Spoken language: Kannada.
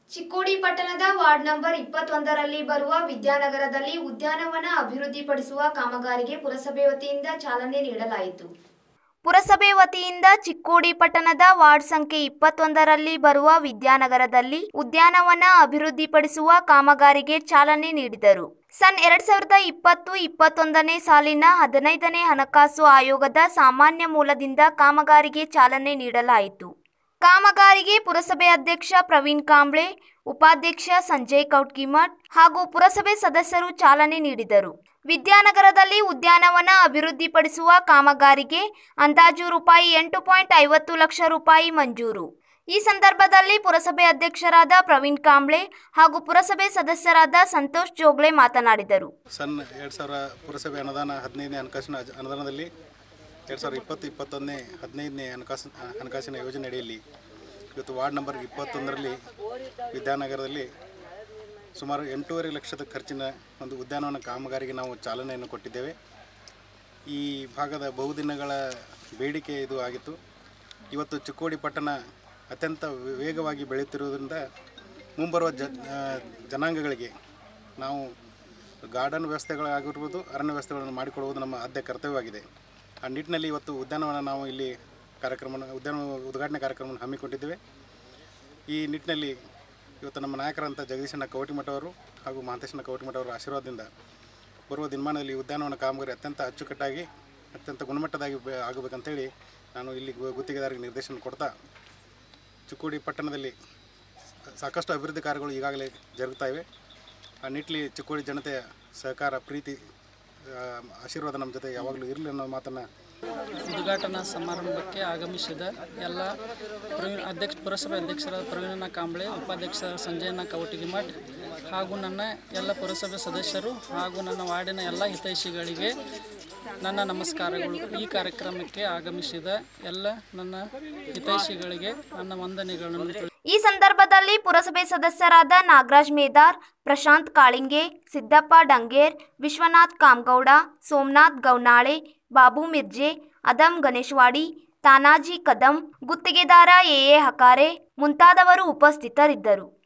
ಚಿಕ್ಕೋಡಿ ಪಟ್ಟಣದ ವಾರ್ಡ್ ನಂಬರ್ ಇಪ್ಪತ್ತೊಂದರಲ್ಲಿ ಬರುವ ವಿದ್ಯಾನಗರದಲ್ಲಿ ಉದ್ಯಾನವನ ಅಭಿವೃದ್ಧಿಪಡಿಸುವ ಕಾಮಗಾರಿಗೆ ಪುರಸಭೆ ವತಿಯಿಂದ ಚಾಲನೆ ನೀಡಲಾಯಿತು ಪುರಸಭೆ ವತಿಯಿಂದ ಚಿಕ್ಕೋಡಿ ಪಟ್ಟಣದ ವಾರ್ಡ್ ಸಂಖ್ಯೆ ಇಪ್ಪತ್ತೊಂದರಲ್ಲಿ ಬರುವ ವಿದ್ಯಾನಗರದಲ್ಲಿ ಉದ್ಯಾನವನ ಅಭಿವೃದ್ಧಿಪಡಿಸುವ ಕಾಮಗಾರಿಗೆ ಚಾಲನೆ ನೀಡಿದರು ಸನ್ ಎರಡ್ ಸಾವಿರದ ಇಪ್ಪತ್ತು ಇಪ್ಪತ್ತೊಂದನೇ ಸಾಲಿನ ಹದಿನೈದನೇ ಹಣಕಾಸು ಆಯೋಗದ ಸಾಮಾನ್ಯ ಮೂಲದಿಂದ ಕಾಮಗಾರಿಗೆ ಚಾಲನೆ ನೀಡಲಾಯಿತು ಕಾಮಗಾರಿಗೆ ಪುರಸಭೆ ಅಧ್ಯಕ್ಷ ಪ್ರವೀಣ್ ಕಾಂಬ್ಳೆ ಉಪಾಧ್ಯಕ್ಷ ಸಂಜಯ್ ಕೌಟ್ಕಿಮಠ್ ಹಾಗೂ ಪುರಸಭೆ ಸದಸ್ಯರು ಚಾಲನೆ ನೀಡಿದರು ವಿದ್ಯಾನಗರದಲ್ಲಿ ಉದ್ಯಾನವನ ಅಭಿವೃದ್ಧಿಪಡಿಸುವ ಕಾಮಗಾರಿಗೆ ಅಂದಾಜು ರೂಪಾಯಿ ಎಂಟು ಪಾಯಿಂಟ್ ಐವತ್ತು ಲಕ್ಷ ರೂಪಾಯಿ ಮಂಜೂರು ಈ ಸಂದರ್ಭದಲ್ಲಿ ಪುರಸಭೆ ಅಧ್ಯಕ್ಷರಾದ ಪ್ರವೀಣ್ ಕಾಂಬ್ಳೆ ಹಾಗೂ ಪುರಸಭೆ ಸದಸ್ಯರಾದ ಸಂತೋಷ್ ಜೋಗ್ಲೆ ಮಾತನಾಡಿದರು ಸನ್ ಎರಡು ಸಾವಿರ ಪುರಸಭೆ ಅನುದಾನ ಹದಿನೈದನೇ ಹಣಕಾಸಿನ ಅಜ- ಅನುದಾನದಲ್ಲಿ ಎರಡು ಸಾವಿರದ ಇಪ್ಪತ್ತು ಇಪ್ಪತ್ತೊಂದನೇ ಹದಿನೈದನೇ ಹಣಕಾಸು ಹಣಕಾಸಿನ ಯೋಜನೆ ಅಡಿಯಲ್ಲಿ ಇವತ್ತು ವಾರ್ಡ್ ನಂಬರ್ ಇಪ್ಪತ್ತೊಂದರಲ್ಲಿ ವಿದ್ಯಾನಗರದಲ್ಲಿ ಸುಮಾರು ಎಂಟೂವರೆ ಲಕ್ಷದ ಖರ್ಚಿನ ಒಂದು ಉದ್ಯಾನವನ ಕಾಮಗಾರಿಗೆ ನಾವು ಚಾಲನೆಯನ್ನು ಕೊಟ್ಟಿದ್ದೇವೆ ಈ ಭಾಗದ ಬಹುದಿನಗಳ ಬೇಡಿಕೆ ಇದು ಆಗಿತ್ತು ಇವತ್ತು ಚಿಕ್ಕೋಡಿ ಪಟ್ಟಣ ಅತ್ಯಂತ ವೇಗವಾಗಿ ಬೆಳೆಯುತ್ತಿರುವುದರಿಂದ ಮುಂಬರುವ ಜ ಆ, ಜನಾಂಗಗಳಿಗೆ ನಾವು ಗಾರ್ಡನ್ ವ್ಯವಸ್ಥೆಗಳಾಗಿರ್ಬೋದು ಅರಣ್ಯ ವ್ಯವಸ್ಥೆಗಳನ್ನು ಮಾಡಿಕೊಡುವುದು ನಮ್ಮ ಆದ್ಯ ಕರ್ತವ್ಯವಾಗಿದೆ ಆ ನಿಟ್ಟಿನಲ್ಲಿ ಇವತ್ತು ಉದ್ಯಾನವನ ನಾವು ಇಲ್ಲಿ ಕಾರ್ಯಕ್ರಮ ಉದ್ಯಾನ ಉದ್ಘಾಟನೆ ಕಾರ್ಯಕ್ರಮವನ್ನು ಹಮ್ಮಿಕೊಂಡಿದ್ದೇವೆ ಈ ನಿಟ್ಟಿನಲ್ಲಿ ಇವತ್ತು ನಮ್ಮ ನಾಯಕರಂಥ ಜಗದೀಶಣ್ಣ ಕವಟಿಮಠ ಅವರು ಹಾಗೂ ಮಹಾಂತೇಶಣ್ಣ ಕವಟಿಮಠ ಅವರ ಆಶೀರ್ವಾದದಿಂದ ಬರುವ ದಿನಮಾನದಲ್ಲಿ ಈ ಉದ್ಯಾನವನ ಕಾಮಗಾರಿ ಅತ್ಯಂತ ಅಚ್ಚುಕಟ್ಟಾಗಿ ಅತ್ಯಂತ ಗುಣಮಟ್ಟದಾಗಿ ಬೆ- ಆಗಬೇಕಂತೇಳಿ ನಾನು ಇಲ್ಲಿ ಗು- ಗುತ್ತಿಗೆದಾರರಿಗೆ ನಿರ್ದೇಶನ ಕೊಡ್ತಾ ಚಿಕ್ಕೋಡಿ ಪಟ್ಟಣದಲ್ಲಿ ಸಾಕಷ್ಟು ಅಭಿವೃದ್ಧಿ ಕಾರ್ಯಗಳು ಈಗಾಗಲೇ ಜರುಗ್ತಾ ಇವೆ ಆ ನಿಟ್ಟಿನಲ್ಲಿ ಚಿಕ್ಕೋಡಿ ಜನತೆಯ ಸಹಕಾರ ಪ್ರೀತಿ ಆ, ಆಶೀರ್ವಾದ ನಮ್ಮ ಜೊತೆ ಯಾವಾಗಲೂ ಇರಲಿ ಅನ್ನೋ ಮಾತನ್ನು ಉದ್ಘಾಟನಾ ಸಮಾರಂಭಕ್ಕೆ ಆಗಮಿಸಿದ ಎಲ್ಲ ಪ್ರವೀಣ್ ಅಧ್ಯಕ್ಷ ಪುರಸಭೆ ಅಧ್ಯಕ್ಷರಾದ ಪ್ರವೀಣನ ಕಾಂಬ್ಳೆ ಉಪಾಧ್ಯಕ್ಷ ಸಂಜಯನ ಕವಟಿಗಿಮಠ್ ಹಾಗೂ ನನ್ನ ಎಲ್ಲ ಪುರಸಭೆ ಸದಸ್ಯರು ಹಾಗೂ ನನ್ನ ವಾರ್ಡಿನ ಎಲ್ಲ ಹಿತೈಷಿಗಳಿಗೆ ನನ್ನ ನಮಸ್ಕಾರಗಳು ಈ ಕಾರ್ಯಕ್ರಮಕ್ಕೆ ಆಗಮಿಸಿದ ಎಲ್ಲ ನನ್ನ ಹಿತೈಷಿಗಳಿಗೆ ನನ್ನ ವಂದನೆಗಳನ್ನು ತಿಳಿ- ಈ ಸಂದರ್ಭದಲ್ಲಿ ಪುರಸಭೆ ಸದಸ್ಯರಾದ ನಾಗರಾಜ್ ಮೇದಾರ್ ಪ್ರಶಾಂತ್ ಕಾಳಿಂಗೆ ಸಿದ್ದಪ್ಪ ಡಂಗೇರ್ ವಿಶ್ವನಾಥ್ ಕಾಮಗೌಡ ಸೋಮನಾಥ್ ಗೌನಾಳೆ ಬಾಬು ಮಿರ್ಜೆ ಅದಂ ಗಣೇಶ್ವಾಡಿ ತಾನಾಜಿ ಕದಂ ಗುತ್ತಿಗೆದಾರ ಎಎ ಹಕಾರೆ ಮುಂತಾದವರು ಉಪಸ್ಥಿತರಿದ್ದರು